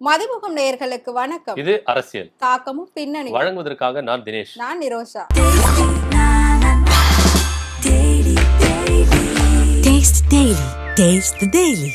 மதிமுகம் நேயர்களுக்கு வணக்கம் இது அரசியல் தாக்கமும் பின்னணி வழங்குவதற்காக நான் தினேஷ் நான் Nirosha Taste the Daily. Taste the Daily.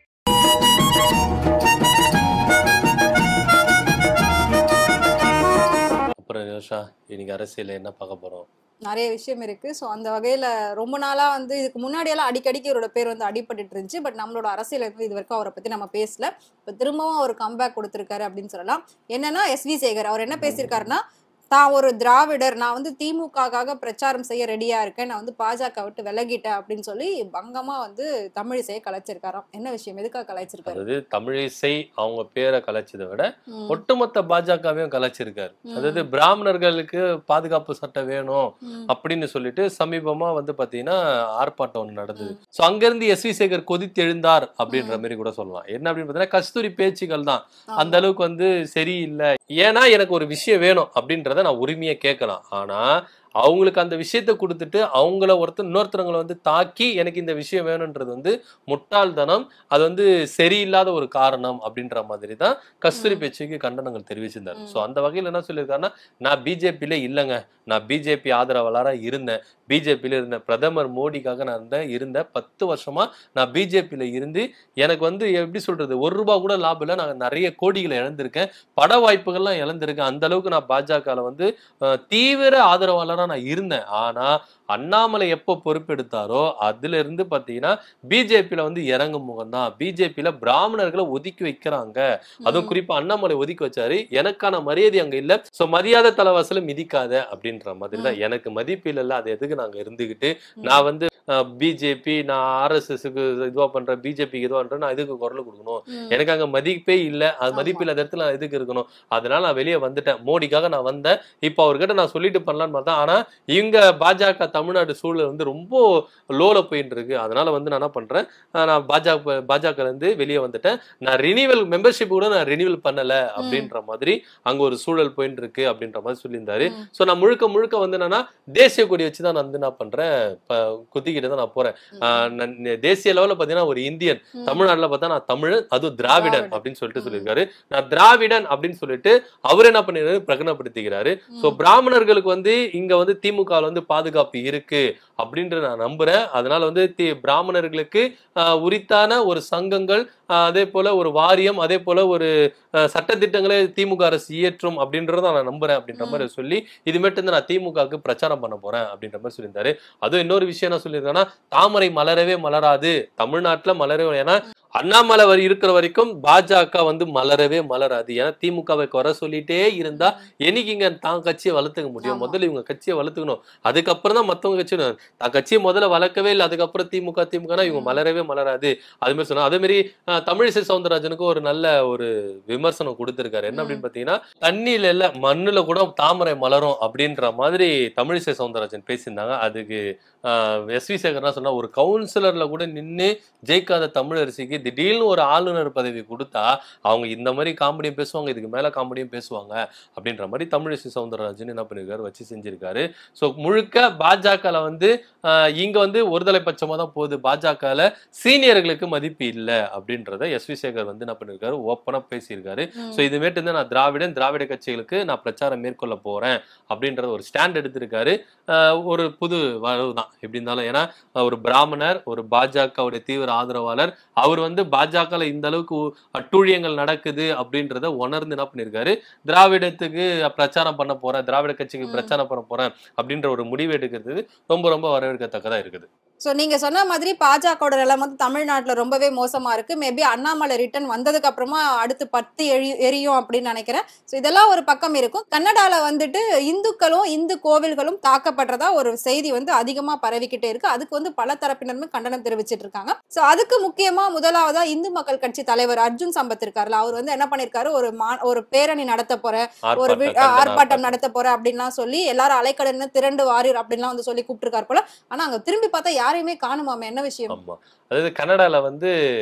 அப்புறம் யோஷா இன்னைக்கு அரசியல் என்ன பார்க்க போறோம் நிறைய விஷயம் இருக்கு ஸோ அந்த வகையில ரொம்ப நாளா வந்து இதுக்கு முன்னாடியெல்லாம் அடிக்கடிக்கு இவரோட பேர் வந்து அடிபட்டுட்டு இருந்துச்சு பட் நம்மளோட அரசியல் வந்து இது வரைக்கும் அவரை பத்தி நம்ம பேசல இப்போ திரும்பவும் அவர் கம்பேக் கொடுத்திருக்காரு அப்படின்னு சொல்லலாம் என்னன்னா எஸ் வி சேகர் அவர் என்ன பேசியிருக்காருன்னா தான் ஒரு திராவிடர் நான் வந்து திமுகக்காக பிரச்சாரம் செய்ய ரெடியா இருக்கேன் நான் வந்து பாஜக விட்டு விலகிட்டேன் அப்படின்னு சொல்லி பங்கமா வந்து தமிழிசையை கலைச்சிருக்காராம் என்ன விஷயம் எதுக்காக கலைச்சிருக்காரு அதாவது தமிழிசை அவங்க பேரை கலைச்சதை விட ம், ஒட்டுமொத்த பாஜகவையும் கலைச்சிருக்காரு ம், அதாவது பிராமணர்களுக்கு பாதுகாப்பு சட்டம் வேணும் ம், அப்படின்னு சொல்லிட்டு சமீபமா வந்து பாத்தீங்கன்னா ஆர்ப்பாட்டம் ஒன்று நடந்தது சோ அங்கிருந்து எஸ் வி சேகர் கொதித்து எழுந்தார் அப்படின்ற மாதிரி கூட சொல்லலாம் என்ன அப்படின்னு பார்த்தீங்கன்னா கஸ்தூரி பேச்சுகள் தான் ஆமா. அந்த அளவுக்கு வந்து சரியில்லை ஏன்னா எனக்கு ஒரு விஷயம் வேணும் அப்படின்றத நான் உரிமையை கேட்கலாம் ஆனா அவங்களுக்கு அந்த விஷயத்த கொடுத்துட்டு அவங்கள ஒருத்தர் இன்னொருத்தவங்களை வந்து தாக்கி எனக்கு இந்த விஷயம் வேணுன்றது வந்து முட்டாள்தனம் அது வந்து சரியில்லாத ஒரு காரணம் அப்படின்ற மாதிரி தான் கஸ்தூரி ம். பேச்சுக்கு கண்டனங்கள் தெரிவிச்சிருந்தார் ம். ஸோ அந்த வகையில் என்ன சொல்லியிருக்காருன்னா நான் பிஜேபியில இல்லைங்க நான் பிஜேபி ஆதரவாளராக இருந்தேன் பிஜேபியில இருந்தேன் பிரதமர் மோடிக்காக நான் இருந்தேன் இருந்தேன் பத்து வருஷமா நான் பிஜேபியில இருந்து எனக்கு வந்து எப்படி சொல்றது ஒரு ரூபா கூட லாபம் இல்லை நான் நிறைய கோடிகளை இழந்திருக்கேன் பட வாய்ப்புகள்லாம் இழந்திருக்கேன் அந்த அளவுக்கு நான் பாஜகவில் வந்து அஹ், தீவிர ஆதரவாளராக நான் இருந்தேன் ஆனா அண்ணாமலை எப்போ பொறுப்பெடுத்தாரோ அதுல இருந்து பாத்தீங்கன்னா பிஜேபியில வந்து இறங்கும் முகம் தான் பிஜேபியில பிராமணர்களை ஒதுக்கி வைக்கிறாங்க அதுவும் ம், குறிப்பா அண்ணாமலை ஒதுக்கி வச்சாரு எனக்கான மரியாதை அங்க இல்ல சோ மரியாதை தலைவாசல மிதிக்காத அப்படின்ற மாதிரி தான் எனக்கு மதிப்பு இல்லைல்ல அது எதுக்கு நாங்க இருந்துகிட்டு ம். நான் வந்து பிஜேபி நான் ஆர்எஸ்எஸ்க்கு இதுவா பண்றேன் பிஜேபிக்கு இதுவா பண்றேன் நான் இதுக்கு குரல் கொடுக்கணும் ம், எனக்கு அங்க மதிப்பே இல்ல அது ஆமா. மதிப்பு இல்லாத இடத்துல நான் எதுக்கு இருக்கணும் அதனால நான் வெளியே வந்துட்டேன் மோடிக்காக நான் வந்தேன் இப்போ அவர்கிட்ட நான் சொல்லிட்டு பண்ணலான்னு பார்த்தா ஆனா இங்க பாஜக தமிழ்நாடு சூழல் வந்து ரொம்ப லோல போயிட்டு இருக்கு அதனால வந்து நான் என்ன பண்றேன் அஹ் நான் பாஜக பாஜக இருந்து வெளியே வந்துட்டேன் நான் ரினிவல் மெம்பர்ஷிப் கூட நான் ரினிவல் பண்ணல அப்படின்ற மாதிரி அங்க ஒரு சூழல் போயிட்டு இருக்கு அப்படின்ற மாதிரி சொல்லியிருந்தாரு ம். சோ நான் முழுக்க முழுக்க வந்து என்னன்னா தேசிய கொடி வச்சு தான் நான் வந்து என்ன பண்றேன் இப்ப குத்திக்கிட்டு தான் நான் போறேன் ம், ஆஹ் நான் தேசிய லெவல்ல பாத்தீங்கன்னா ஒரு இந்தியன் ம். தமிழ்நாட்டுல பார்த்தா நான் தமிழ் அதுவும் திராவிடன் திராவிடன். அப்படின்னு சொல்லிட்டு ம். சொல்லியிருக்காரு நான் திராவிடன் அப்படின்னு சொல்லிட்டு அவர் என்ன பண்ணிருக்காரு பிரகடனப்படுத்திக்கிறாரு சோ ம், பிராமணர்களுக்கு வந்து இங்க வந்து திமுக ல வந்து பாதுகாப்பு இருக்கு அப்படின்ற நான் நம்புறேன் அதனால வந்து தி- பிராமணர்களுக்கு ஆஹ், உரித்தான ஒரு சங்கங்கள் ஆஹ், அதே போல ஒரு வாரியம் அதே போல ஒரு ஆஹ், சட்டத்திட்டங்களை திமுக அரசு இயற்றும் அப்படின்றத நான் நம்புறேன் அப்படின்ற ம். மாதிரி சொல்லி இது மட்டும் இருந்து நான் திமுகவுக்கு பிரச்சாரம் பண்ண போறேன் அப்படின்ற மாதிரி சொல்லியிருந்தாரு அதுவும் இன்னொரு விஷயம் என்ன சொல்லியிருக்காங்கன்னா தாமரை மலரவே மலராது தமிழ்நாட்டுல மலரவே ஏன்னா அண்ணாமலை வரி இருக்கிற வரைக்கும் பாஜக வந்து மலரவே மலராது ஏன்னா திமுகவை குறை சொல்லிட்டே இருந்தா என்னைக்கு இங்க தான் கட்சியை வளர்த்துக்க முடியும் ஆமா. முதல்ல இவங்க கட்சியை வளர்த்துக்கணும் அதுக்கப்புறம் தான் மத்தவங்க கட்சி தான் கட்சியை முதல்ல வளர்க்கவே இல்லை அதுக்கப்புறம் திமுக திமுகனா இவங்க ம். மலரவே மலராது அது மாதிரி சொன்னா அதே மாதிரி அஹ், தமிழிசை சவுந்தரராஜனுக்கு ஒரு நல்ல ஒரு விமர்சனம் கொடுத்திருக்காரு என்ன ம். அப்படின்னு பாத்தீங்கன்னா தண்ணியில இல்ல மண்ணுல கூட தாமரை மலரும் அப்படின்ற மாதிரி தமிழிசை சவுந்தரராஜன் பேசியிருந்தாங்க அதுக்கு எஸ் வி சேகர்னா சொன்னா ஒரு கவுன்சிலர்ல கூட நின்னு ஜெயிக்காத தமிழரசிக்கு திடீர்னு ஒரு ஆளுநர் பதவி கொடுத்தா அவங்க இந்த மாதிரி காமெடியும் பேசுவாங்க இதுக்கு மேல காமெடியும் பேசுவாங்க அப்படின்ற மாதிரி தமிழிசை சவுந்தரராஜன் என்ன பண்ணிருக்காரு வச்சு செஞ்சிருக்காரு ஸோ முழுக்க பாஜகல வந்து ஆஹ், இங்க வந்து ஒருதலை பட்சமா தான் போகுது பாஜகல சீனியர்களுக்கு மதிப்பு இல்லை அப்படின்றத எஸ் வி சேகர் வந்து என்ன பண்ணிருக்காரு ஓப்பனா பேசியிருக்காரு ம், ஸோ இதுமேட்டு வந்து நான் திராவிடன் திராவிட கட்சிகளுக்கு நான் பிரச்சாரம் மேற்கொள்ள போறேன் அப்படின்றத ஒரு ஸ்டாண்ட் எடுத்திருக்காரு ஆஹ் ஒரு புது வரவு தான் எப்படி இருந்தாலும் ஏன்னா ஒரு பிராமணர் ஒரு பாஜகவுடைய தீவிர ஆதரவாளர் அவர் வந்து பாஜகல இந்த அளவுக்கு உ- அட்டூழியங்கள் நடக்குது அப்படின்றத உணர்ந்து என்ன பண்ணியிருக்காரு திராவிடத்துக்கு பிரச்சாரம் பண்ண போறேன் திராவிட கட்சிக்கு ம். பிரச்சாரம் பண்ண போறேன் அப்படின்ற ஒரு முடிவு எடுக்கிறது ரொம்ப ரொம்ப வரவேற்கத்தக்கதா இருக்குது ஸோ நீங்க சொன்ன மாதிரி பாஜகவோட நிலைமை வந்து தமிழ்நாட்டுல ரொம்பவே மோசமா இருக்கு மேபி அண்ணாமலை ரிட்டர்ன் வந்ததுக்கு அப்புறமா அடுத்து பத்து எரி எரியும் அப்படின்னு நினைக்கிறேன் ஸோ இதெல்லாம் ஒரு பக்கம் இருக்கும் கன்னடால வந்துட்டு இந்துக்களும் இந்து கோவில்களும் தாக்கப்படுறதா ஒரு செய்தி வந்து அதிகமா பரவிக்கிட்டே இருக்கு அதுக்கு வந்து பல தரப்பினருமே கண்டனம் தெரிவிச்சிட்டு இருக்காங்க ஸோ அதுக்கு முக்கியமா முதலாவதா இந்து மக்கள் கட்சி தலைவர் அர்ஜுன் சம்பத் இருக்காருல்ல அவர் வந்து என்ன பண்ணிருக்காரு ஒரு மா ஒரு பேரணி நடத்த போற ஒரு வி- ஆர்ப்பாட்டம், கண்டன ஆர்ப்பாட்டம் நடத்த போறேன் அப்படின்லாம் சொல்லி எல்லாரும் அலைக்கடன்னு திரண்டு வாரியர் அப்படின்லாம் வந்து சொல்லி கூப்பிட்டுருக்காரு போல ஆனா அங்க திரும்பி பார்த்தா யாரையுமே காணுமாமே என்ன விஷயம் ஆமா அதாவது கனடால வந்து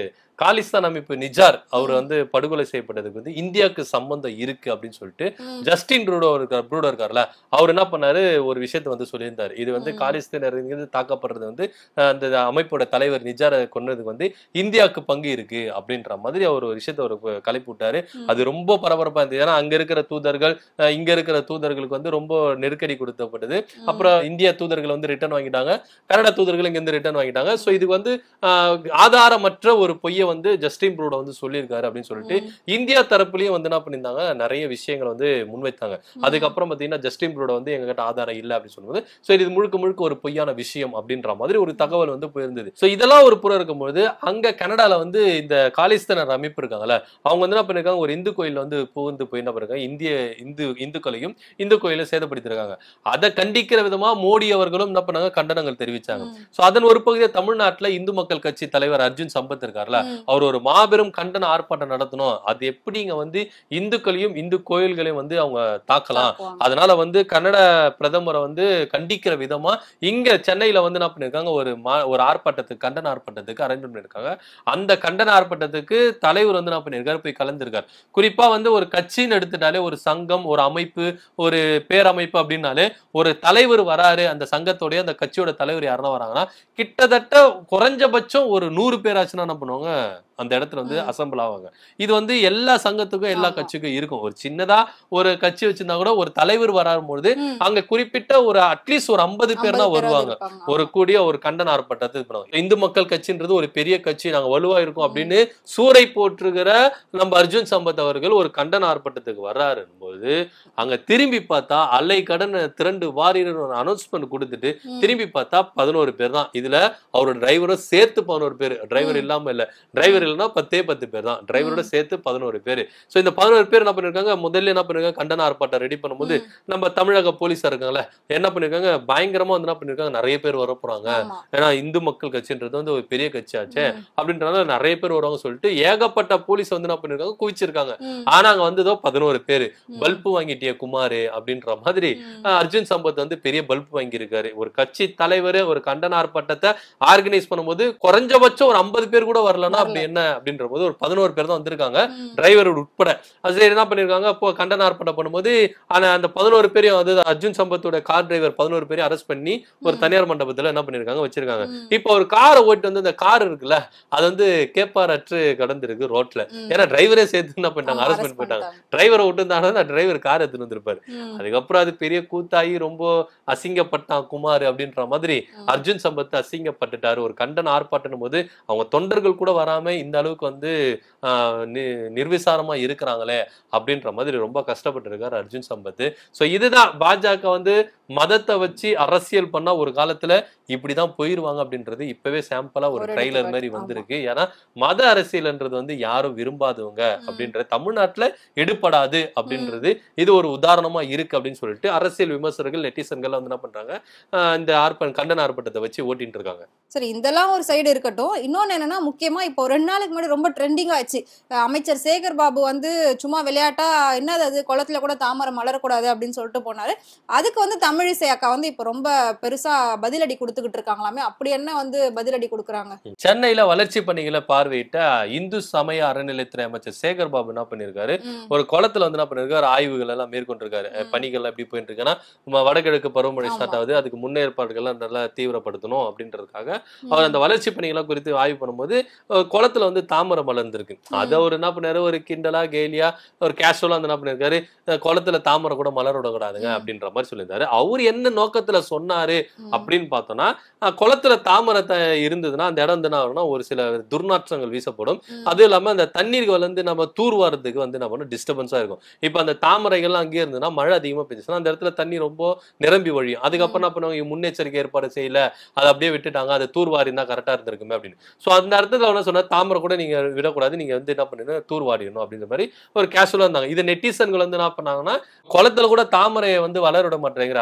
காலிஸ்தான் அமைப்பு நிஜார் அவர் வந்து படுகொலை செய்யப்பட்டதுக்கு வந்து இந்தியாவுக்கு சம்பந்தம் இருக்கு அப்படின்னு சொல்லிட்டு ம். ஜஸ்டின் ட்ரூடோ இருக்கார் ப்ரூடோ இருக்கார்ல அவர் என்ன பண்ணாரு ஒரு விஷயத்த வந்து சொல்லியிருந்தாரு இது வந்து ம். காலிஸ்தான் இருந்து தாக்கப்படுறது வந்து அஹ், அந்த அமைப்போட தலைவர் நிஜாரை கொன்னதுக்கு வந்து இந்தியாவுக்கு பங்கு இருக்கு அப்படின்ற மாதிரி அவர் ஒரு விஷயத்த ஒரு கலைப்பு விட்டாரு ம். அது ரொம்ப பரபரப்பா இருந்தது ஏன்னா அங்க இருக்கிற தூதர்கள் அஹ், இங்க இருக்கிற தூதர்களுக்கு வந்து ரொம்ப நெருக்கடி கொடுத்தப்பட்டது ம். அப்புறம் இந்திய தூதர்கள் வந்து ரிட்டர்ன் வாங்கிட்டாங்க கனடா தூதர்கள் இங்க இருந்து ரிட்டர்ன் வாங்கிட்டாங்க சோ இதுக்கு வந்து ஆஹ், ஆதாரமற்ற ஒரு பொய்யை வந்து ஜஸ்டின் ப்ரூடோ வந்து சொல்லியிருக்காரு அப்படின்னு சொல்லிட்டு ம். இந்தியா தரப்புலயும் வந்து என்ன பண்ணியிருந்தாங்க நிறைய விஷயங்களை வந்து முன்வைத்தாங்க ம். அதுக்கப்புறம் பாத்தீங்கன்னா ஜஸ்டின் ப்ரூடோ வந்து எங்ககிட்ட ஆதாரம் இல்லை அப்படின்னு சொல்லும்போது ஸோ இது முழுக்க முழுக்க ஒரு பொய்யான விஷயம் அப்படின்ற மாதிரி ஒரு தகவல் வந்து போயிருந்தது ஸோ இதெல்லாம் ஒரு புறம் இருக்கும்போது அங்க கனடால வந்து இந்த காலிஸ்தானர் அமைப்பு இருக்காங்கல்ல அவங்க வந்து என்ன பண்ணிருக்காங்க ஒரு இந்து கோயில் வந்து புகுந்து போய் என்ன பண்ணிருக்காங்க இந்திய இந்து இந்துக்களையும் இந்து கோயிலை சேதப்படுத்திருக்காங்க அதை கண்டிக்கிற விதமா மோடி அவர்களும் என்ன பண்ணாங்க கண்டனங்கள் தெரிவிச்சாங்க ம். சோ அதன் ஒரு பகுதியா தமிழ்நாட்டுல இந்து மக்கள் கட்சி தலைவர் அர்ஜுன் சம்பத் இருக்கார்ல ம். அவர் ஒரு மாபெரும் கண்டன ஆர்ப்பாட்டம் நடத்தணும் அது எப்படிங்க வந்து இந்துக்களையும் இந்து கோயில்களையும் வந்து அவங்க தாக்கலாம் தாக்குவாங்க. அதனால வந்து கன்னட பிரதமரை வந்து கண்டிக்கிற விதமா இங்க சென்னையில வந்து என்ன பண்ணிருக்காங்க ஒரு மா- ஒரு ஆர்ப்பாட்டத்துக்கு கண்டன ஆர்ப்பாட்டத்துக்கு அரேஞ்ச் பண்ணிருக்காங்க அந்த கண்டன ஆர்ப்பாட்டத்துக்கு தலைவர் வந்து என்ன பண்ணிருக்காரு போய் கலந்துருக்காரு குறிப்பா வந்து ஒரு கட்சின்னு எடுத்துட்டாலே ஒரு சங்கம் ஒரு அமைப்பு ஒரு பேரமைப்பு அப்படின்னாலே ஒரு தலைவர் வராரு அந்த சங்கத்தோடய அந்த கட்சியோட தலைவர் யாருன்னா வராங்கன்னா கிட்டத்தட்ட குறைஞ்சபட்சம் ஒரு நூறு பேராச்சுன்னா என்ன பண்ணுவாங்க அந்த இடத்துல வந்து ம். அசம்பிள் ஆவாங்க இது வந்து எல்லா சங்கத்துக்கும் எல்லா ஆமா. கட்சிக்கும் இருக்கும் ஒரு சின்னதா ஒரு கட்சி வச்சிருந்தா கூட ஒரு தலைவர் வராரும்போது ம். அங்க குறிப்பிட்ட ஒரு அட்லீஸ்ட் ஒரு ஐம்பது பேர் தான் 50 பேராவது வருவாங்க இருப்பாங்க. ஒரு கூடிய ஒரு கண்டன ஆர்ப்பாட்டத்தை இது பண்ணுவாங்க இந்து மக்கள் கட்சின்றது ஒரு பெரிய கட்சி நாங்க வலுவா இருக்கோம் அப்படின்னு சூறை போற்றுகிற நம்ம அர்ஜுன் சம்பத் அவர்கள் ஒரு கண்டன ஆர்ப்பாட்டத்துக்கு வர்றாரு போது அங்க திரும்பி பார்த்தா அலை கடன் திரண்டு வாரின்னு ஒரு அனௌன்ஸ்மெண்ட் கொடுத்துட்டு ம். திரும்பி பார்த்தா பதினோரு பேர் தான் இதுல அவரோட டிரைவரும் சேர்த்து பதினோரு பேர் டிரைவர் ம். இல்லாம இல்ல டிரைவர் இல்லைன்னா பத்தே பத்து பேர் தான் டிரைவரோட சேர்த்து பதினோரு பேர் சோ இந்த பதினோரு பேர் என்ன பண்ணிருக்காங்க முதல்ல என்ன பண்ணிருக்காங்க கண்டன ஆர்ப்பாட்டம் ரெடி பண்ணும்போது ம். நம்ம தமிழக போலீஸா இருக்காங்கல்ல என்ன பண்ணிருக்காங்க பயங்கரமா வந்து என்ன பண்ணிருக்காங்க நிறைய பேர் வர போறாங்க ஆமா. ஏன்னா இந்து மக்கள் கட்சின்றது வந்து ஒரு பெரிய கட்சி ஆச்சே ம். அப்படின்றனால நிறைய பேர் வருவாங்க சொல்லிட்டு ஏகப்பட்ட போலீஸ் வந்து என்ன பண்ணிருக்காங்க குவிச்சிருக்காங்க ம். ஆனா அங்க வந்ததோ பதினோரு பேரு ம். பல்பு வாங்கிட்டிய குமாரு அப்படின்ற மாதிரி ம். அஹ் அர்ஜுன் சம்பத் வந்து பெரிய பல்ப் வாங்கியிருக்காரு ஒரு கட்சி தலைவர் ஒரு கண்டன ஆர்ப்பாட்டத்தை ஆர்கனைஸ் பண்ணும்போது குறைஞ்சபட்சம் ஒரு ஐம்பது பேர் கூட வரலன்னா வரல. அப்படி என்ன அப்படின்ற போது ஒரு பதினோரு பேர் தான் வந்திருக்காங்க ம். டிரைவர் உட்பட அது சரி என்ன பண்ணிருக்காங்க இப்போ கண்டன ஆர்ப்பாட்டம் பண்ணும்போது ஆனா அந்த பதினோரு பேரையும் அது அர்ஜுன் சம்பத்தோட கார் டிரைவர் பதினோரு பேரையும் அரெஸ்ட் பண்ணி ஒரு ம். தனியார் மண்டபத்துல என்ன பண்ணிருக்காங்க வச்சிருக்காங்க ம். இப்போ ஒரு காரை ஓட்டிட்டு வந்து அந்த கார் இருக்குல்ல அது வந்து கேப்பாரற்று கடந்திருக்கு ரோட்ல ம். ஏன்னா டிரைவரே சேர்த்து என்ன பண்ணிட்டாங்க ஆமா, அரெஸ்ட் arrest பண்ணி போயிட்டாங்க பண்ணிட்டாங்க. டிரைவரை விட்டுருந்தாங்கன்னா டிரைவர் கார் எடுத்துட்டு வந்திருப்பாரு ம். அதுக்கப்புறம் அது பெரிய கூத்தாகி ரொம்ப அசிங்கப்பட்டான் குமார் அப்படின்ற மாதிரி ம். அர்ஜுன் சம்பத் அசிங்கப்பட்டுட்டாரு ஒரு கண்டன ஆர்ப்பாட்டம் போது அவங்க தொண்டர்கள் கூட வராம இந்த அளவுக்கு வந்து ஆஹ், நி- நிர்விசாரமா இருக்கிறாங்களே அப்படின்ற மாதிரி ரொம்ப கஷ்டப்பட்டு இருக்காரு அர்ஜுன் சம்பத் சோ இதுதான் பாஜக வந்து மதத்தை வச்சு அரசியல் பண்ணா ஒரு காலத்துல இப்படிதான் போயிருவாங்க அப்படின்றது இப்பவே சாம்பிளா ஒரு ஒரு ட்ரைலர் எடுத்துக்காட்டு, மாதிரி ஆமா. வந்திருக்கு ஏன்னா மத அரசியல்ன்றது வந்து யாரும் விரும்பாதவங்க ம். அப்படின்ற தமிழ்நாட்டுல எடுபடாது அப்படின்றது இது ஒரு உதாரணமா இருக்கு அப்படின்னு சொல்லிட்டு அரசியல் விமர்சகர்கள் நெட்டிசன்கள் வந்து என்ன பண்றாங்க ஆஹ் இந்த ஆர்ப்பன் கண்டன ஆர்ப்பாட்டத்தை வச்சு ஓட்டிட்டு இருக்காங்க சரி இதெல்லாம் ஒரு சைடு இருக்கட்டும் இன்னொன்னு என்னன்னா முக்கியமா இப்போ ரெண்டு நாளைக்கு முன்னாடி ரொம்ப ட்ரெண்டிங் ஆச்சு அஹ் அமைச்சர் சேகர் பாபு வந்து சும்மா விளையாட்டா என்னது அது குளத்துல கூட தாமரை மலரக்கூடாது அப்படின்னு சொல்லிட்டு போனாரு அதுக்கு வந்து தமிழிசை அக்கா வந்து இப்போ ரொம்ப பெருசா பதிலடி கொடுத்துக்கிட்டு இருக்காங்களாமே அப்படி என்ன வந்து பதிலடி கொடுக்குறாங்க சென்னையில வளர்ச்சி பணிகளை பார்வையிட்ட இந்து சமய அறநிலைத்துறை அமைச்சர் சேகர் பாபு என்ன பண்ணிருக்காரு ம். ஒரு குளத்துல வந்து என்ன பண்ணிருக்காரு ஆய்வுகள் எல்லாம் மேற்கொண்டிருக்காரு ம். பணிகள் எப்படி போயிட்டு இருக்குன்னா ம- வடகிழக்கு பருவமழை ஆமா. ஸ்டார்ட் ஆகுது அதுக்கு முன்னேற்பாடுகள்லாம் நல்லா தீவிரப்படுத்தணும் அப்படின்றதுக்காக ம். அவர் அந்த வளர்ச்சி பணிகளை குறித்து ஆய்வு பண்ணும்போது அஹ், குளத்துல வந்து தாமரை மலர்ந்திருக்கு அதை அவர் என்ன பண்ணாரு ஒரு கிண்டலா கேலியா ஒரு கேஷுவலா வந்து என்ன பண்ணிருக்காரு அஹ், குளத்துல தாமரை கூட மலர விடக்கூடாதுங்க ம். அப்படின்ற மாதிரி சொல்லியிருந்தாரு அவர் என்ன நோக்கத்துல சொன்னாரு ம். அப்படின்னு பார்த்தோம்னா அஹ், குளத்துல தாமரை த- இருந்ததுன்னா அந்த இடம் வந்து என்ன ஆகும்னா ஒரு சில துர்நாற்றங்கள் வீசப்படும் ம். அதுவும் இல்லாம அந்த தண்ணீர்கள் வந்து நம்ம தூர்வாரத்துக்கு வந்து என்ன பண்ணும் டிஸ்டர்பன்ஸா இருக்கும் இப்போ அந்த தாமரைகள்லாம் அங்கேயே இருந்ததுன்னா மழை அதிகமா பெஞ்சுச்சுன்னா அந்த இடத்துல தண்ணி ரொம்ப நிரம்பி வழியும் அதுக்கப்புறம் என்ன பண்ணுவாங்க முன்னெச்சரிக்கை ஏற்பாடு செய்யல அதை அப்படியே விட்டுட்டாங்க அதை தூர்வாரி இருந்தா கரெக்டா இருந்திருக்குமே அப்படின்னு ஸோ அந்த இடத்துல என்ன சொன்னா தாமரை கூட நீங்க விடக்கூடாது நீங்க வந்து என்ன பண்ணுங்க தூர்வாரிடணும் அப்படின்ற மாதிரி ஒரு கேஷுவலா இருந்தாங்க இது நெட்டிசன்கள் வந்து என்ன பண்ணாங்கன்னா குளத்துல கூட தாமரையை வந்து வளர விட மாட்டேங்கிறாரு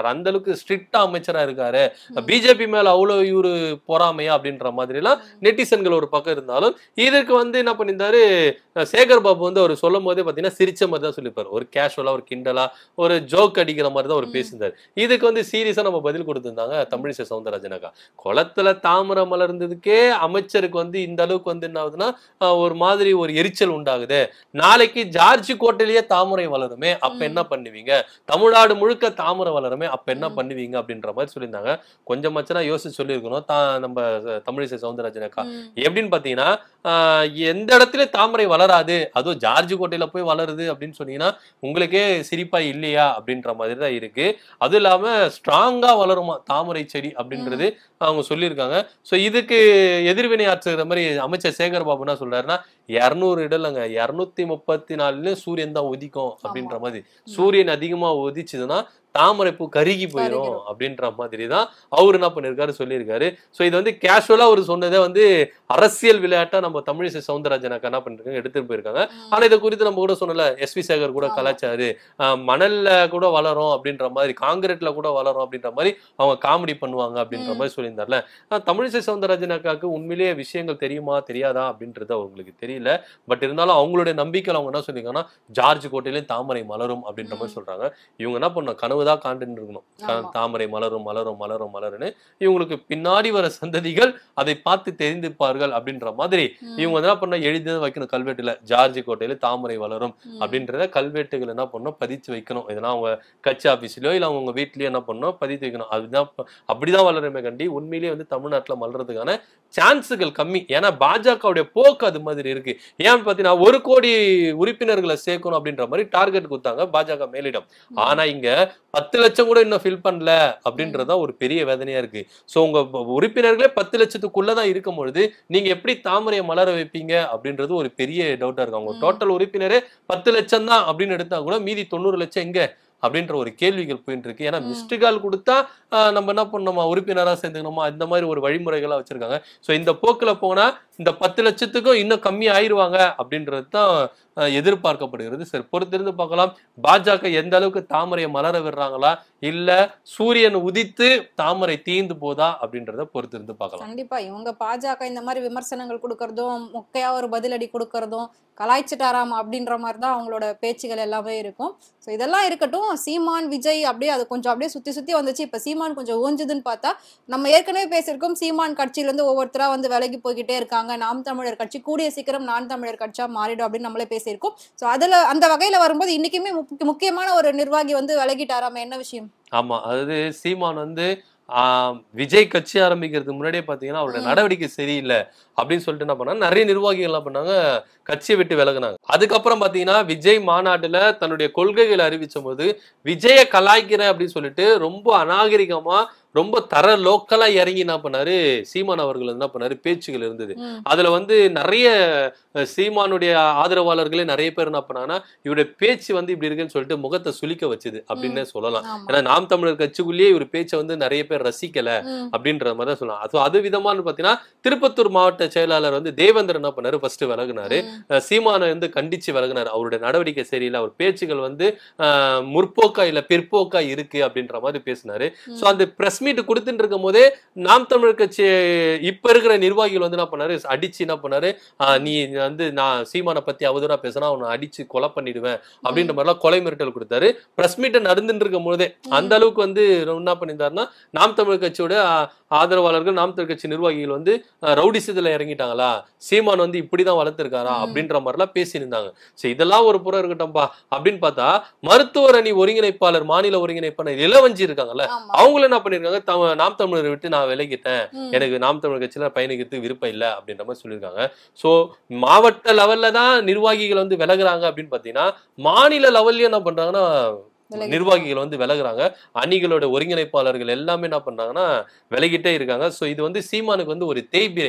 அந்த அளவுக்கு ஸ்ட்ரிக்டா அமைச்சரா இருக்காரு பிஜேபி மேல அவ்வளவு இவரு பொறாமையா அப்படின்ற மாதிரி எல்லாம் நெட்டிசன்கள் ஒரு பக்கம் இருந்தாலும் இதற்கு வந்து என்ன பண்ணியிருந்தாரு அஹ் சேகர் பாபு வந்து அவர் சொல்லும் போதே பாத்தீங்கன்னா சிரிச்ச மாதிரி தான் சொல்லியிருப்பாரு ஒரு கேஷுவலா ஒரு கிண்டலா ஒரு ஜோக் அடிக்கிற மாதிரி தான் அவர் ம். பேசியிருந்தாரு இதுக்கு வந்து சீரியஸா நம்ம பதில் கொடுத்திருந்தாங்க தமிழிசை சவுந்தரராஜன் அக்கா குளத்துல தாமரை மலர்ந்ததுக்கே அமைச்சருக்கு வந்து இந்த அளவுக்கு வந்து என்ன ஆகுதுன்னா அஹ் ஒரு மாதிரி ஒரு எரிச்சல் உண்டாகுது நாளைக்கு ஜார்ஜ் கோட்டையிலேயே தாமரை வளருமே அப்ப ம். என்ன பண்ணுவீங்க தமிழ்நாடு முழுக்க தாமரை வளருமே அப்ப என்ன ம். பண்ணுவீங்க அப்படின்ற மாதிரி சொல்லியிருந்தாங்க கொஞ்சமாச்சும் யோசிச்சு சொல்லியிருக்கணும் தா நம்ம அஹ், தமிழிசை சவுந்தரராஜன் அக்கா ம். எப்படின்னு பாத்தீங்கன்னா ஆஹ், எந்த இடத்துல தாமரை வளராது அதுவும் ஜார்ஜ் கோட்டையில போய் வளருது அப்படின்னு சொன்னீங்கன்னா உங்களுக்கே சிரிப்பா இல்லையா அப்படின்ற மாதிரி தான் இருக்கு அதுவும் இல்லாம ஸ்ட்ராங்கா வளருமா தாமரை செடி அப்படின்றது அவங்க சொல்லியிருக்காங்க ஸோ இதுக்கு எதிர்வினை ஆற்றுகிற மாதிரி அமைச்சர் சேகர் பாபு என்ன சொல்றாருன்னா இரநூறு இடலங்க இரநூத்தி முப்பத்தி நாலுல சூரியன் தான் உதிக்கும் அப்படின்ற மாதிரி சூரியன் அதிகமா உதிச்சுதுன்னா தாமரை பூ கருகி போயிடும் கருகிரும். அப்படின்ற மாதிரி தான் அவர் என்ன பண்ணிருக்காரு சொல்லியிருக்காரு ஸோ இது வந்து கேஷுவலா அவர் சொன்னதே வந்து அரசியல் விளையாட்டா நம்ம தமிழிசை சவுந்தரராஜன் அக்கா என்ன பண்ணிருக்காங்க எடுத்துட்டு போயிருக்காங்க ம். ஆனா இதை குறித்து நம்ம கூட சொன்னல எஸ் வி சேகர் கூட ஆமா. கலாச்சாரு ஆஹ் மணல்ல கூட வளரும் அப்படின்ற மாதிரி காங்கிரீட்ல கூட வளரும் அப்படின்ற மாதிரி அவங்க காமெடி பண்ணுவாங்க அப்படின்ற ம். மாதிரி சொல்லியிருந்தார்ல ஆனா தமிழிசை சவுந்தரராஜன் அக்காவுக்கு உண்மையிலேயே விஷயங்கள் தெரியுமா தெரியாதா அப்படின்றது அவங்களுக்கு தெரியல பட் இருந்தாலும் அவங்களுடைய நம்பிக்கையில் அவங்க என்ன சொல்லியிருக்காங்கன்னா ஜார்ஜ் கோட்டையிலேயும் தாமரை மலரும் அப்படின்ற மாதிரி ம். சொல்றாங்க இவங்க என்ன பண்ணணும் கனவுதான் காண்டுன்னு இருக்கணும் கா- ஆமா. தாமரை மலரும் மலரும் மலரும் மலருன்னு இவங்களுக்கு பின்னாடி வர சந்ததிகள் அதை பார்த்து தெரிந்துப்பார்கள் அப்படின்ற மாதிரி ம். இவங்க வந்து என்ன பண்ண எழுதி வைக்கணும் கல்வெட்டுல ஜார்ஜ் கோட்டையில தாமரை வளரும் ம். அப்படின்றத கல்வெட்டுகள் என்ன பண்ணணும் பதிச்சு வைக்கணும் இதெல்லாம் அவங்க கட்சி ஆபீஸ்லயோ இல்ல அவங்க வீட்லயோ என்ன பண்ணணும் பதித்து வைக்கணும் அதுதான் ப- அப்படிதான் வளருமே கண்டி உண்மையிலேயே வந்து தமிழ்நாட்டுல மலர்றதுக்கான சான்ஸுகள் கம்மி ஏன்னா பாஜகவுடைய போக்கு அது மாதிரி இருக்கு ஏன்னு பாத்தீங்கன்னா ஒரு கோடி உறுப்பினர்களை சேர்க்கணும் அப்படின்ற மாதிரி டார்கெட் கொடுத்தாங்க பாஜக மேலிடம் ஆனா இங்க பத்து லட்சம் கூட இன்னும் ஃபில் பண்ணல அப்படின்றதா ஒரு பெரிய வேதனையா இருக்கு சோ உங்க ப- உறுப்பினர்களே பத்து லட்சத்துக்குள்ளதான் இருக்கும் பொழுது நீங்க எப்படி தாமரையை மலர வைப்பீங்க அப்படின்றது ஒரு பெரிய டவுட்டா இருக்கு அவங்க ம். டோட்டல் உறுப்பினரே பத்து லட்சம் தான் அப்படின்னு எடுத்தா கூட மீதி தொண்ணூறு லட்சம் எங்க அப்படின்ற ஒரு கேள்விகள் போயிட்டு இருக்கு ஏன்னா ம். மிஸ்டு கால் கொடுத்தா ஆஹ், நம்ம என்ன பண்ணணுமா உறுப்பினரா சேர்ந்துக்கணுமா இந்த மாதிரி ஒரு வழிமுறைகளா வச்சிருக்காங்க சோ இந்த போக்குல போனா இந்த பத்து லட்சத்துக்கும் இன்னும் கம்மி ஆயிருவாங்க அப்படின்றது தான் ஆஹ், எதிர்பார்க்கப்படுகிறது சரி பொறுத்திருந்து பார்க்கலாம் பாஜக எந்த அளவுக்கு தாமரையை மலர விடுறாங்களா இல்ல சூரியன் உதித்து தாமரை தீந்து போதா அப்படின்றத பொறுத்திருந்து பார்க்கலாம் கண்டிப்பா இவங்க பாஜக இந்த மாதிரி விமர்சனங்கள் கொடுக்கறதும் மொக்கையா ஒரு பதிலடி கொடுக்கறதும் கலாய்ச்சிட்டாராம் அப்படின்ற மாதிரி தான் அவங்களோட பேச்சுகள் எல்லாமே இருக்கும் ஸோ இதெல்லாம் இருக்கட்டும் சீமான் விஜய் அப்படியே அது கொஞ்சம் அப்படியே சுத்தி சுத்தி வந்துச்சு இப்ப சீமான் கொஞ்சம் ஓஞ்சுதுன்னு பார்த்தா நம்ம ஏற்கனவே பேசியிருக்கோம் சீமான் கட்சியில இருந்து ஒவ்வொருத்தரா வந்து விலகி போய்கிட்டே இருக்காங்க நாம் தமிழர் கட்சி கூடிய சீக்கிரம் நான் தமிழர் கட்சியா மாறிடும் அப்படின்னு நம்மளே பேசியிருக்கோம் ஸோ அதுல அந்த வகையில வரும்போது இன்னைக்குமே முக்கிய- முக்கியமான ஒரு நிர்வாகி வந்து விலகிட்டாராம என்ன விஷயம் ஆமா அதாவது சீமான் வந்து ஆஹ், விஜய் கட்சி ஆரம்பிக்கிறதுக்கு முன்னாடியே பாத்தீங்கன்னா அவருடைய ம். நடவடிக்கை சரியில்லை அப்படின்னு சொல்லிட்டு என்ன பண்ணாங்க நிறைய நிர்வாகிகள் என்ன பண்ணாங்க கட்சியை விட்டு விலகுனாங்க அதுக்கப்புறம் பாத்தீங்கன்னா விஜய் மாநாட்டுல தன்னுடைய கொள்கைகளை அறிவிச்ச போது விஜய கலாய்க்கிறேன் அப்படின்னு சொல்லிட்டு ரொம்ப அநாகரிகமா ரொம்ப தர லோக்கலா இறங்கி என்ன பண்ணாரு சீமான் அவர்கள் என்ன பண்ணாரு பேச்சுகள் இருந்தது ம். அதுல வந்து நிறைய அஹ், சீமானுடைய ஆதரவாளர்களே நிறைய பேர் என்ன பண்ணாங்கன்னா இவருடைய பேச்சு வந்து இப்படி இருக்குன்னு சொல்லிட்டு முகத்தை சுளிக்க வச்சுது அப்படின்னே சொல்லலாம் ஆமா ஏன்னா நாம் தமிழர் கட்சிக்குள்ளேயே இவர் பேச்சை வந்து நிறைய பேர் ரசிக்கல ம். அப்படின்ற மாதிரி தான் சொல்லலாம் அது அது விதமானு பாத்தீங்கன்னா திருப்பத்தூர் மாவட்ட செயலாளர் வந்து தேவேந்தர் என்ன பண்ணாரு ஃபர்ஸ்ட் விலகுனாரு ம். அஹ் சீமானை வந்து கண்டிச்சு விலகுனாரு அவருடைய நடவடிக்கை சரியில்லை அவர் பேச்சுகள் வந்து அஹ், முற்போக்கா இல்ல பிற்போக்கா இருக்கு அப்படின்ற மாதிரி பேசினாரு சோ அந்த பிரஸ் மீட் கொடுத்துட்டு இருக்கும் போதே நாம் தமிழர் கட்சி இப்ப இருக்கிற நிர்வாகிகள் வந்து என்ன பண்ணாரு அடிச்சு என்ன பண்ணாரு அஹ், நீ வந்து நான் சீமானை பத்தி அவதூறா பேசினா அவனை அடிச்சு கொலை பண்ணிடுவேன் அப்படின்ற மாதிரிலாம் கொலை மிரட்டல் கொடுத்தாரு பிரஸ் மீட் நடந்துட்டு இருக்கும் போதே அந்த அளவுக்கு வந்து என்ன பண்ணியிருந்தாருன்னா நாம் தமிழர் கட்சியோட அஹ், ஆதரவாளர்கள் நாம் தமிழர் கட்சி நிர்வாகிகள் வந்து அஹ், ரவுடிசத்துல இறங்கிட்டாங்களா சீமான் வந்து இப்படிதான் வளர்த்திருக்காரா ம். அப்படின்ற மாதிரிலாம் பேசியிருந்தாங்க சரி இதெல்லாம் ஒரு புறம் இருக்கட்டும்பா அப்படின்னு பார்த்தா மருத்துவர் அணி ஒருங்கிணைப்பாளர் மாநில ஒருங்கிணைப்பாளர் இளவஞ்சி இருக்காங்கல்ல ஆமா அவங்களும் என்ன பண்ணிருக்காங்க தம- நாம் தமிழரை விட்டு நான் விலகிட்டேன் ம். எனக்கு நாம் தமிழர் கட்சியில பயணிக்கிறதுக்கு விருப்பம் இல்லை அப்படின்ற மாதிரி சொல்லியிருக்காங்க சோ மாவட்ட லெவல்ல தான் நிர்வாகிகள் வந்து விலகுறாங்க அப்படின்னு பாத்தீங்கன்னா மாநில லெவல்லயும் என்ன பண்றாங்கன்னா விலகி- நிர்வாகிகள் வந்து விலகுறாங்க அணிகளோட ஒருங்கிணைப்பாளர்கள் எல்லாமே என்ன பண்றாங்கன்னா விலகிட்டே இருக்காங்க சோ இது வந்து சீமானுக்கு வந்து ஒரு தேய்பிரை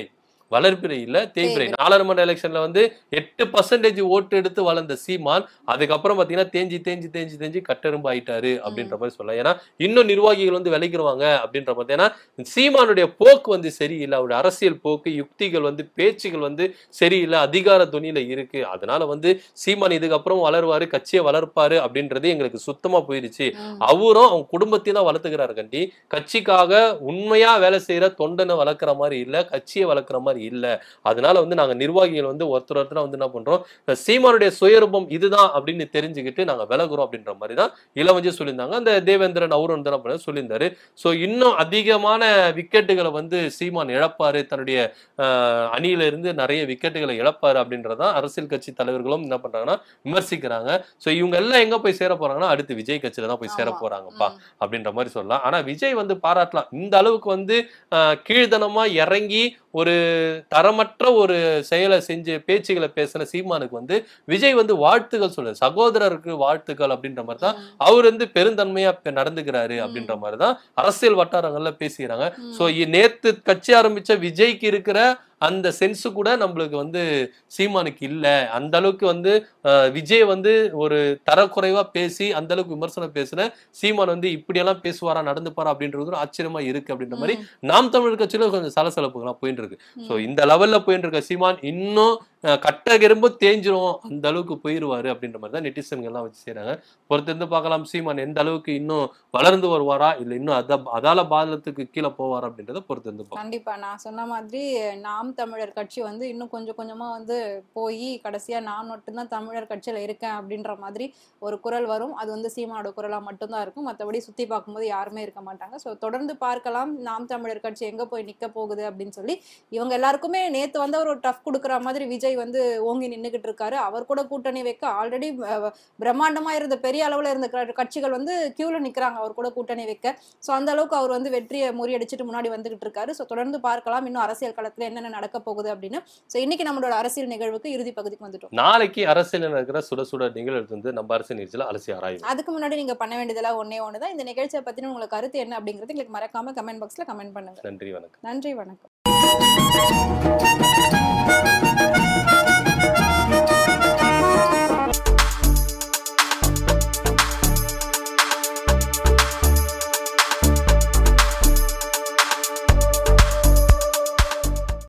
வளர்பிறை இல்ல தேய்பிறை நாடாளுமன்ற எலெக்ஷன்ல வந்து எட்டு பர்சன்டேஜ் ஓட்டு எடுத்து வளர்ந்த சீமான் அதுக்கப்புறம் பாத்தீங்கன்னா தேஞ்சி தேஞ்சி தேஞ்சி தேஞ்சி கட்டெரும்பு ஆயிட்டாரு அப்படின்ற மாதிரி சொல்லலாம் ஏன்னா இன்னும் நிர்வாகிகள் வந்து விளைக்கிறவாங்க அப்படின்ற மாதிரி ஏன்னா சீமானுடைய போக்கு வந்து சரியில்லை அவருடைய அரசியல் போக்கு யுக்திகள் வந்து பேச்சுகள் வந்து சரியில்லை அதிகார துணியில இருக்கு அதனால வந்து சீமான் இதுக்கப்புறம் வளருவாரு கட்சியை வளர்ப்பாரு அப்படின்றது எங்களுக்கு சுத்தமா போயிருச்சு ம். அவரும் அவங்க குடும்பத்தையும் தான் வளர்த்துக்கிறாரு கண்டி கட்சிக்காக உண்மையா வேலை செய்யற தொண்டனை வளர்க்குற மாதிரி இல்ல கட்சியை வளர்க்குற மாதிரி இல்ல அதனால வந்து நாங்க நிர்வாகிகள் வந்து ஒருத்தர் ஒருத்தர் வந்து என்ன பண்றோம் இந்த சீமானுடைய சுயரூபம் இதுதான் அப்படின்னு தெரிஞ்சுக்கிட்டு நாங்க விலகுறோம் அப்படின்ற மாதிரி தான் இளவஞ்சி சொல்லியிருந்தாங்க அந்த தேவேந்திரன் அவரும் வந்து என்ன பண்ண சொல்லியிருந்தாரு ஸோ இன்னும் அதிகமான விக்கெட்டுகளை வந்து சீமான் இழப்பாரு தன்னுடைய ஆஹ், அணியில இருந்து நிறைய விக்கெட்டுகளை இழப்பாரு அப்படின்றதான் அரசியல் கட்சி தலைவர்களும் என்ன பண்றாங்கன்னா விமர்சிக்கிறாங்க ஸோ இவங்க எல்லாம் எங்க போய் சேர போறாங்கன்னா அடுத்து விஜய் கட்சியில தான் போய் சேர ஆமா. போறாங்கப்பா ம். அப்படின்ற மாதிரி சொல்லலாம் ஆனா விஜய் வந்து பாராட்டலாம் இந்த அளவுக்கு வந்து ஆஹ், கீழ்த்தனமா இறங்கி ஒரு தரமற்ற ஒரு செயலை செஞ்சு பேச்சுகளை பேசின சீமானுக்கு வந்து விஜய் வந்து வாழ்த்துக்கள் சொல்லுது சகோதரருக்கு வாழ்த்துக்கள் அப்படின்ற மாதிரி தான் ம். அவர் வந்து பெருந்தன்மையா இப்ப நடந்துக்கிறாரு அப்படின்ற மாதிரி தான் அரசியல் வட்டாரங்கள்ல பேசிக்கிறாங்க ம். சோ நேத்து கட்சி ஆரம்பிச்ச விஜய்க்கு இருக்கிற அந்த சென்ஸ் கூட நம்மளுக்கு வந்து சீமானுக்கு இல்ல அந்த அளவுக்கு வந்து அஹ், விஜய் வந்து ஒரு தரக்குறைவா பேசி அந்த அளவுக்கு விமர்சனம் பேசுன சீமான் வந்து இப்படியெல்லாம் பேசுவாரா நடந்துப்பாரா அப்படின்றது ஒரு ஆச்சரியமா இருக்கு அப்படின்ற மாதிரி ம். நாம் தமிழர் கட்சியில கொஞ்சம் சலசலப்புகள்லாம் போயிட்டு இருக்கு ம். சோ இந்த லெவல்ல போயிட்டு இருக்க சீமான் இன்னும் அஹ், கட்ட கெரும்பு தேஞ்சிரும் அந்த அளவுக்கு போயிருவாரு அப்படின்ற மாதிரி தான் நெட்டிசன்கள் எல்லாம் வச்சு செய்றாங்க பொறுத்திருந்து பார்க்கலாம் சீமான் எந்த அளவுக்கு இன்னும் வளர்ந்து வருவாரா இல்ல இன்னும் அத அதால பாதளத்துக்கு கீழே போவாரா அப்படின்றத பொறுத்திருந்து பார்க்கலாம் கண்டிப்பா நான் சொன்ன மாதிரி நாம் தமிழர் கட்சி வந்து இன்னும் கொஞ்சம் கொஞ்சமா வந்து போய் கடைசியா நான் மட்டும்தான் தமிழர் கட்சியில இருக்கேன் அப்படின்ற மாதிரி ஒரு குரல் வரும் அது வந்து சீமானோட குரலா மட்டும்தான் இருக்கும் மற்றபடி சுத்தி பார்க்கும்போது யாருமே இருக்க மாட்டாங்க ஸோ தொடர்ந்து பார்க்கலாம் நாம் தமிழர் கட்சி எங்க போய் நிக்க போகுது அப்படின்னு சொல்லி இவங்க எல்லாருக்குமே நேத்து வந்து ஒரு டஃப் கொடுக்குற மாதிரி விஜய் வந்து ஓங்கி நின்னுகிட்டு இருக்காரு அவர் கூட கூட்டணி வைக்க ஆல்ரெடி பிரம்மாண்டமா இருந்த பெரிய அளவுல இருந்த க- கட்சிகள் வந்து கியூல நிக்கிறாங்க அவர் கூட கூட்டணி வைக்க ஸோ அந்த அளவுக்கு அவர் வந்து வெற்றியை முறியடிச்சிட்டு முன்னாடி வந்துகிட்டு இருக்காரு ஸோ தொடர்ந்து பார்க்கலாம் இன்னும் அரசியல் களத்துல என்னென்ன நடக்க போகுது அப்படின்னு ஸோ இன்னைக்கு நம்மளோட அரசியல் நிகழ்வுக்கு இறுதி பகுதிக்கு வந்துட்டோம் நாளைக்கு அரசியல் நடக்கிற சுட சுட நிகழ்வு வந்து நம்ம அரசியல் நிகழ்ச்சியில அலசி ஆராயும் அதுக்கு முன்னாடி நீங்க பண்ண வேண்டியதெல்லாம் ஒன்னே ஒன்று தான் இந்த நிகழ்ச்சியை பத்தின உங்களுக்கு கருத்து என்ன அப்படிங்கிறது எங்களுக்கு மறக்காம கமெண்ட் பாக்ஸ்ல கமெண்ட் பண்ணுங்க நன்றி வணக்கம் நன்றி வணக்கம்